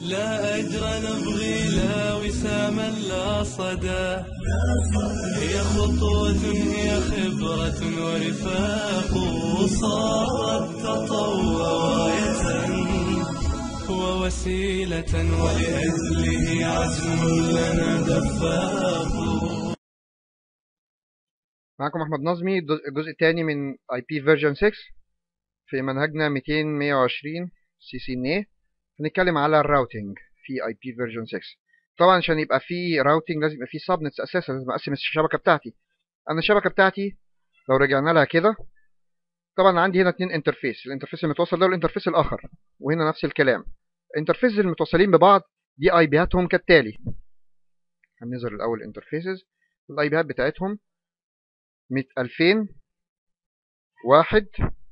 لا أجر نبغي لا وساما لا صدى هي خطوة هي خبرة ورفاق صارت تطوع راية ووسيلة ولأجله عزم لنا دفاق معكم احمد نظمي الجزء- الجزء الثاني من اي بي فيرجن 6 في منهجنا 200 120 سي سي ان اي هنتكلم على الراوتنج في اي بي فيرجن 6 طبعا عشان يبقى في راوتنج لازم يبقى في سبنتس اساسا لازم اقسم الشبكه بتاعتي انا الشبكه بتاعتي لو رجعنا لها كده طبعا عندي هنا اتنين انترفيس الانترفيس المتوصل ده والانترفيس الاخر وهنا نفس الكلام الانترفيس المتوصلين ببعض دي اي بيهاتهم كالتالي هنظهر الاول الانترفيسز الاي بيهات بتاعتهم مية ألفين واحد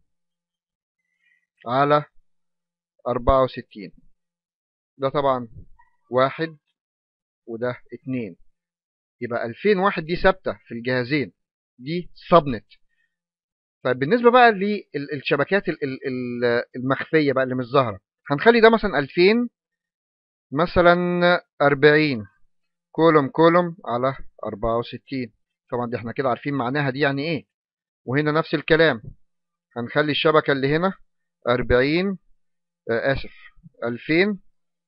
على أربعة وستين ده طبعا واحد وده اتنين يبقى ألفين واحد دي ثابتة في الجهازين دي سبنت طيب بالنسبة بقى للشبكات ال- ال- ال- المخفية بقى اللي مش ظاهرة هنخلي ده مثلا ألفين مثلا أربعين كولوم كولوم على أربعة وستين طبعا دي احنا كده عارفين معناها دي يعني ايه وهنا نفس الكلام هنخلي الشبكة اللي هنا أربعين آه آسف ألفين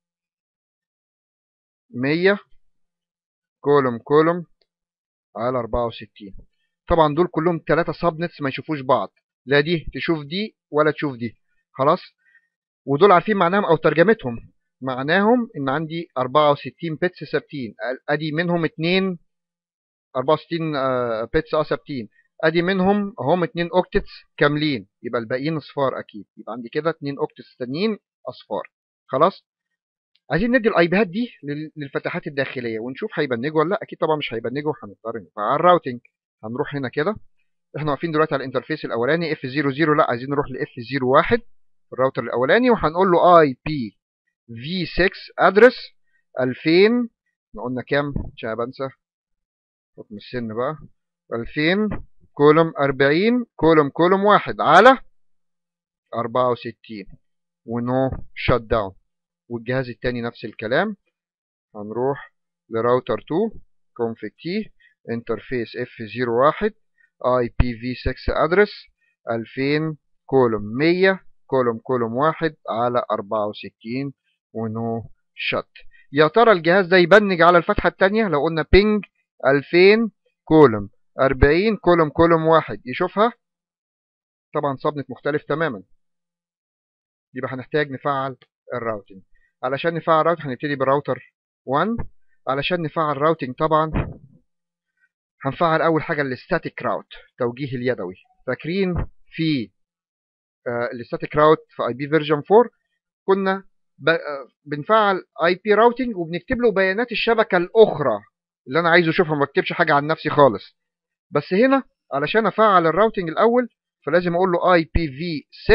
مية كولوم كولوم على أربعة وستين طبعا دول كلهم تلاتة سبنتس ما يشوفوش بعض لا دي تشوف دي ولا تشوف دي خلاص ودول عارفين معناهم أو ترجمتهم معناهم إن عندي أربعة وستين بيتس ثابتين أدي منهم اتنين 64 آه، بيتس اه ثابتين ادي منهم هم اتنين اوكتتس كاملين يبقى الباقيين اصفار اكيد يبقى عندي كده اتنين اوكتتس تانيين اصفار خلاص عايزين ندي الاي بيهات دي لل- للفتحات الداخليه ونشوف هيبنجوا ولا لا اكيد طبعا مش هيبنجوا هنضطر نفعل الراوتنج هنروح هنا كده احنا واقفين دلوقتي على الانترفيس الاولاني اف 00 لا عايزين نروح لاف 01 الراوتر الاولاني وهنقول له اي بي في 6 ادرس 2000 احنا قلنا كام عشان بنسى حكم السن بقى 2000 كولوم 40 كولوم كولوم واحد على 64 ونو شت داون والجهاز التاني نفس الكلام هنروح لراوتر 2 config t انترفيس f01 IPv6 ادرس 2000 كولوم 100 كولوم كولوم واحد على 64 ونو شت يا ترى الجهاز ده يبنج على الفتحة التانية لو قلنا بينج 2000 كولوم 40 كولوم كولوم واحد يشوفها طبعا سبنت مختلف تماما يبقى هنحتاج نفعل الراوتنج علشان نفعل الراوتنج هنبتدي بالراوتر 1 علشان نفعل الراوتنج طبعا هنفعل اول حاجه الستاتيك راوت توجيه اليدوي فاكرين في الستاتيك راوت في اي بي فيرجن 4 كنا ب- آه، بنفعل اي بي راوتنج وبنكتب له بيانات الشبكه الاخرى اللي انا عايز اشوفها ما بكتبش حاجه عن نفسي خالص بس هنا علشان افعل الراوتنج الاول فلازم اقول له اي بي في 6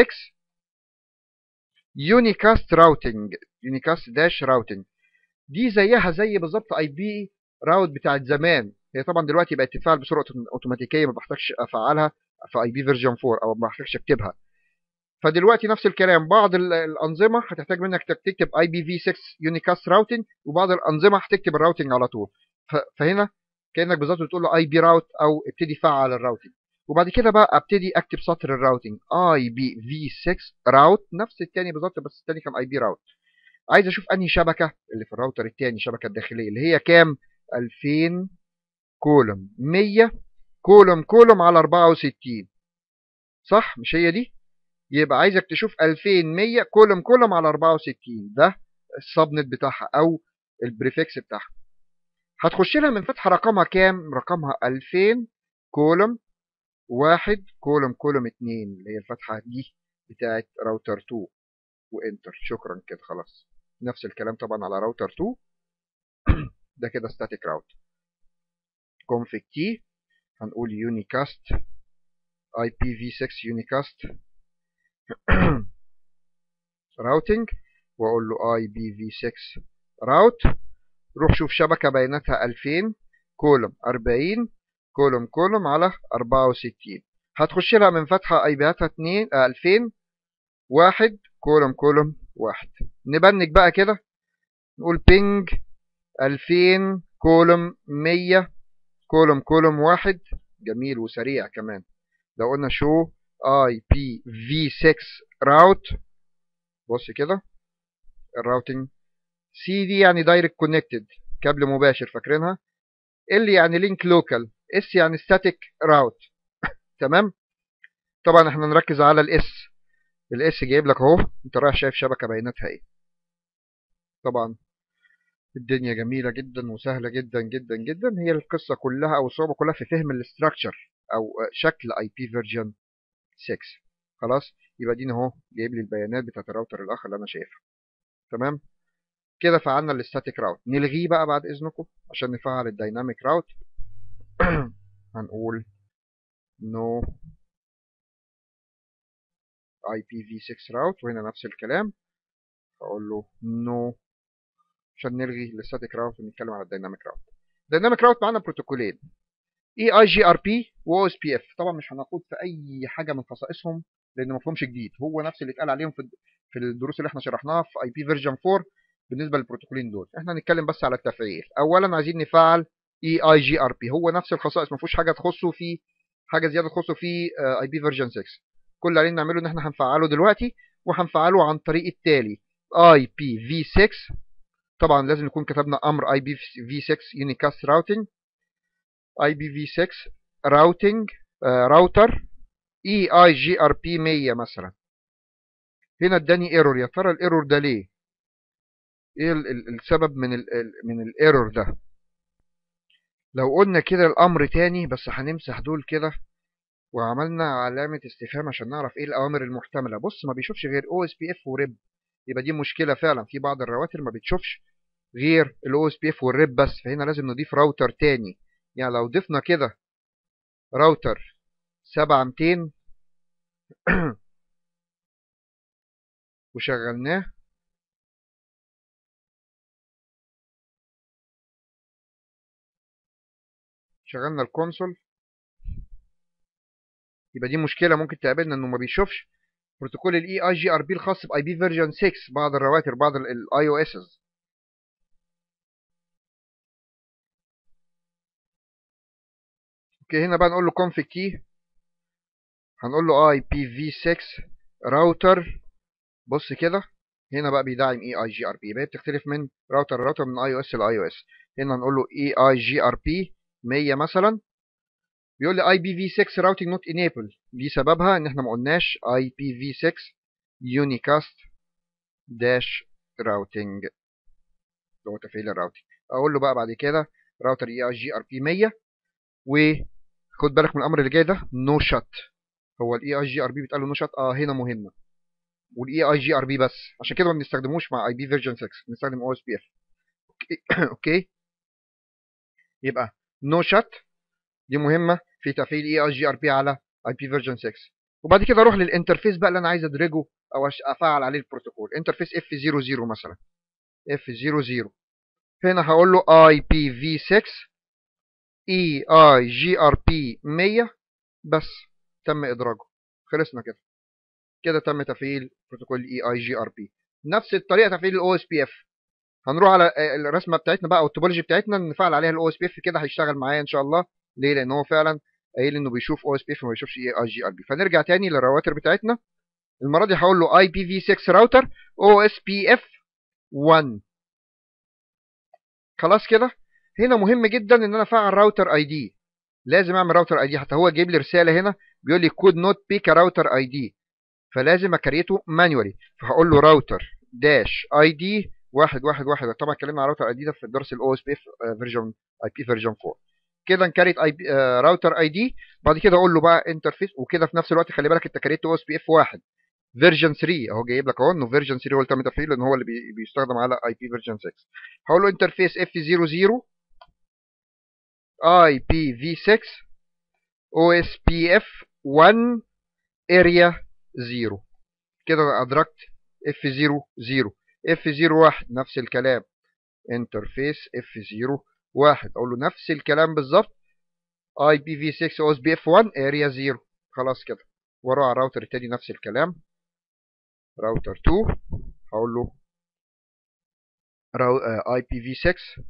يونيكاست راوتنج يونيكاست داش راوتنج دي زيها زي بالظبط اي بي راوت بتاعت زمان هي طبعا دلوقتي بقت تتفعل بصوره اوتوماتيكيه ما بحتاجش افعلها في اي بي فيرجن 4 او ما بحتاجش اكتبها فدلوقتي نفس الكلام بعض ال- الانظمه هتحتاج منك تك- تكتب اي بي في 6 يونيكاست راوتنج وبعض الانظمه هتكتب الراوتنج على طول ف- فهنا كانك بالظبط بتقول له اي بي راوت او ابتدي فعل الراوتنج وبعد كده بقى ابتدي اكتب سطر الراوتنج اي بي في 6 راوت نفس التاني بالظبط بس التاني كان اي بي راوت عايز اشوف انهي شبكه اللي في الراوتر التاني الشبكه الداخليه اللي هي كام 2000 كولوم 100 كولوم كولوم على 64 صح مش هي دي يبقى عايزك تشوف 2100 كولوم كولوم على 64 ده السبنت بتاعها او البريفكس بتاعها هتخش لها من فتحه رقمها كام رقمها 2000 كولوم واحد كولوم كولوم اتنين اللي هي الفتحه دي بتاعت راوتر 2 وانتر شكرا كده خلاص نفس الكلام طبعا على راوتر 2 ده كده static route config t هنقول unicast IPv6 unicast routing واقول له IPv6 route روح شوف شبكة بياناتها 2000 كولوم 40 كولوم كولوم على 64 هتخش لها من فتحة اي بياتها 2 2000 واحد كولوم كولوم واحد نبنج بقى كده نقول بينج 2000 كولوم 100 كولوم كولوم واحد جميل وسريع كمان لو قلنا شو اي بي في 6 راوت بص كده الراوتنج سي دي يعني دايركت كونكتد كابل مباشر فاكرينها ال يعني لينك لوكال اس يعني ستاتيك راوت تمام طبعا احنا نركز على الاس الاس جايب لك اهو انت رايح شايف شبكه بياناتها ايه طبعا الدنيا جميله جدا وسهله جدا جدا جدا هي القصه كلها او الصعوبه كلها في فهم الاستراكشر او شكل اي بي فيرجن 6 خلاص يبقى دي اهو جايب لي البيانات بتاعت الراوتر الاخر اللي انا شايفها تمام كده فعلنا الاستاتيك راوت نلغيه بقى بعد اذنكم عشان نفعل الدايناميك راوت هنقول نو اي بي في 6 راوت وهنا نفس الكلام هقول له نو عشان نلغي الاستاتيك راوت ونتكلم على الدايناميك راوت الدايناميك راوت معانا بروتوكولين اي اي جي ار بي و اس بي اف طبعا مش هناخد في اي حاجه من خصائصهم لان مفهومش جديد هو نفس اللي اتقال عليهم في في الدروس اللي احنا شرحناها في اي بي فيرجن 4 بالنسبه للبروتوكولين دول احنا هنتكلم بس على التفعيل اولا عايزين نفعل اي اي جي ار بي هو نفس الخصائص ما فيهوش حاجه تخصه في حاجه زياده تخصه في اي بي فيرجن 6 كل اللي علينا نعمله ان احنا هنفعله دلوقتي وهنفعله عن طريق التالي اي بي في 6 طبعا لازم نكون كتبنا امر اي بي في 6 يونيكاست راوتنج اي بي في 6 راوتنج راوتر اي اي جي ار بي 100 مثلا هنا اداني ايرور يا ترى الايرور ده ليه ايه السبب من ال من الايرور ده لو قلنا كده الامر تاني بس هنمسح دول كده وعملنا علامة استفهام عشان نعرف ايه الاوامر المحتملة بص ما بيشوفش غير او اس بي اف وريب يبقى دي مشكلة فعلا في بعض الرواتر ما بتشوفش غير الاو اس بي اف والريب بس فهنا لازم نضيف راوتر تاني يعني لو ضفنا كده راوتر 7200 وشغلناه شغلنا الكونسول يبقى دي مشكله ممكن تقابلنا انه ما بيشوفش بروتوكول الاي اي جي ار بي الخاص باي بي فيرجن 6 بعض الرواتر بعض الاي او اسز اوكي هنا بقى نقول له config key هنقول له اي بي في 6 راوتر بص كده هنا بقى بيدعم اي اي جي ار بي يبقى بتختلف من راوتر لراوتر من اي او اس لاي او اس هنا هنقول له اي اي جي ار بي 100 مثلا بيقول لي اي بي في 6 راوتنج نوت انيبل دي سببها ان احنا ما قلناش اي بي في 6 يونيكاست داش راوتنج اللي هو تفعيل الراوتنج اقول له بقى بعد كده راوتر اي اي جي ار بي 100 وخد بالك من الامر اللي جاي ده نو شات هو الاي اي جي ار بي بيتقال له نو شات اه هنا مهمه والاي اي جي ار بي بس عشان كده ما بنستخدموش مع اي بي فيرجن 6 بنستخدم او اس بي اف اوكي يبقى نو شات دي مهمه في تفعيل اي اي جي ار بي على اي بي فيرجن 6 وبعد كده اروح للانترفيس بقى اللي انا عايز ادرجه او افعل عليه البروتوكول انترفيس اف 00 مثلا اف 00 هنا هقول له اي بي في 6 اي اي جي ار بي 100 بس تم ادراجه خلصنا كده كده تم تفعيل بروتوكول اي اي جي ار بي نفس الطريقه تفعيل الاو اس بي اف هنروح على الرسمه بتاعتنا بقى او التوبولوجي بتاعتنا نفعل عليها الاو اس بي اف كده هيشتغل معايا ان شاء الله ليه لان هو فعلا قايل انه بيشوف او اس بي اف وما بيشوفش اي اي جي ار بي فنرجع تاني للرواتر بتاعتنا المره دي هقول له اي بي في 6 راوتر او اس بي اف 1 خلاص كده هنا مهم جدا ان انا افعل راوتر اي دي لازم اعمل راوتر اي دي حتى هو جايب لي رساله هنا بيقول لي كود نوت بيك راوتر اي دي فلازم اكريته مانيوالي فهقول له راوتر داش اي دي واحد واحد واحد طبعا اتكلمنا على راوتر اي دي ده في الدرس الاو اس بي اف فيرجن اي بي فيرجن 4 كده نكريت اي بي راوتر اي دي بعد كده اقول له بقى انترفيس وكده في نفس الوقت خلي بالك انت كريت او اس بي اف واحد فيرجن 3 اهو جايب لك اهو انه فيرجن 3 هو اللي تم تفعيله لان هو اللي بي بيستخدم على اي بي فيرجن 6 هقول له انترفيس اف 00 اي بي في 6 او اس بي اف 1 اريا 0 كده ادركت اف 0 0 اف 0 1 نفس الكلام انترفيس اف 0 1 اقول له نفس الكلام بالظبط اي بي في 6 او اس بي اف 1 اريا 0 خلاص كده واروح على الراوتر التاني نفس الكلام راوتر 2 هقول له اي بي في 6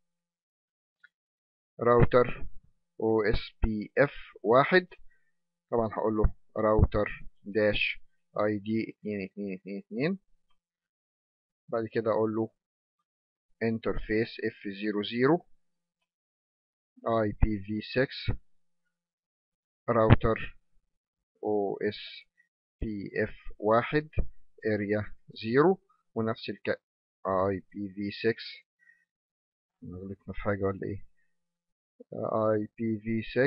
راوتر او اس بي اف واحد طبعا هقول له راوتر داش اي دي 2222 بعد كده اقول له انترفيس اف 00 اي بي في 6 راوتر او اس بي اف واحد اريا 0 ونفس الك اي بي في 6 غلطنا في حاجة ولا ايه اي بي في 6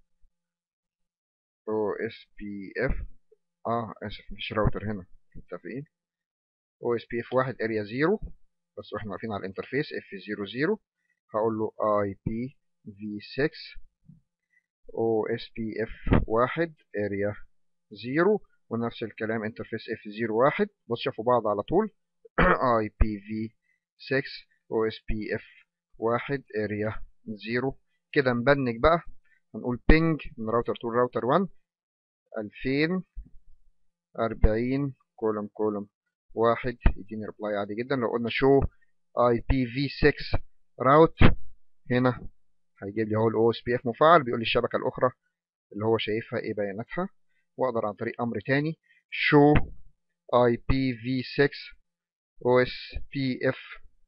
او اس بي اف اه اسف مفيش راوتر هنا متفقين او اس بي اف واحد اريا 0 بس واحنا واقفين على الانترفيس اف 00 هقول له اي بي في 6 او اس بي اف واحد اريا 0 ونفس الكلام انترفيس اف 01 بص شافوا بعض على طول اي بي في 6 او اس بي اف واحد اريا 0 كده نبنج بقى هنقول بينج من راوتر 2 راوتر 1 2000 40 كولوم كولوم واحد يديني ريبلاي عادي جدا لو قلنا شو اي بي في 6 راوت هنا هيجيب لي هو الاو اس بي اف مفعل بيقول لي الشبكه الاخرى اللي هو شايفها ايه بياناتها واقدر عن طريق امر تاني شو اي بي في 6 او اس بي اف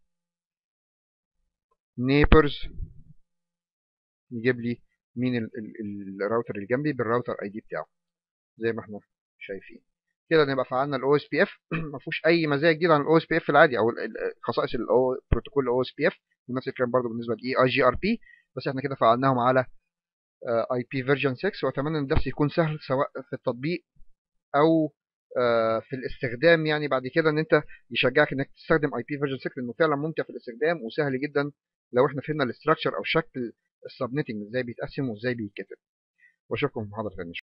نيبرز يجيب لي مين ال ال الراوتر اللي جنبي بالراوتر اي دي بتاعه زي ما احنا شايفين كده نبقى فعلنا الاو اس بي اف ما فيهوش اي مزايا جديده عن الاو اس بي اف العادي او خصائص الاو بروتوكول الاو اس بي اف ونفس الكلام برضه بالنسبه لاي اي جي ار بي بس احنا كده فعلناهم على اي بي فيرجن 6 واتمنى ان الدرس يكون سهل سواء في التطبيق او في الاستخدام يعني بعد كده ان انت يشجعك انك تستخدم اي بي فيرجن 6 لانه فعلا ممتع في الاستخدام وسهل جدا لو احنا فهمنا الاستراكشر او شكل السبنيتنج ازاي بيتقسم وازاي بيتكتب واشوفكم في محاضره ثانيه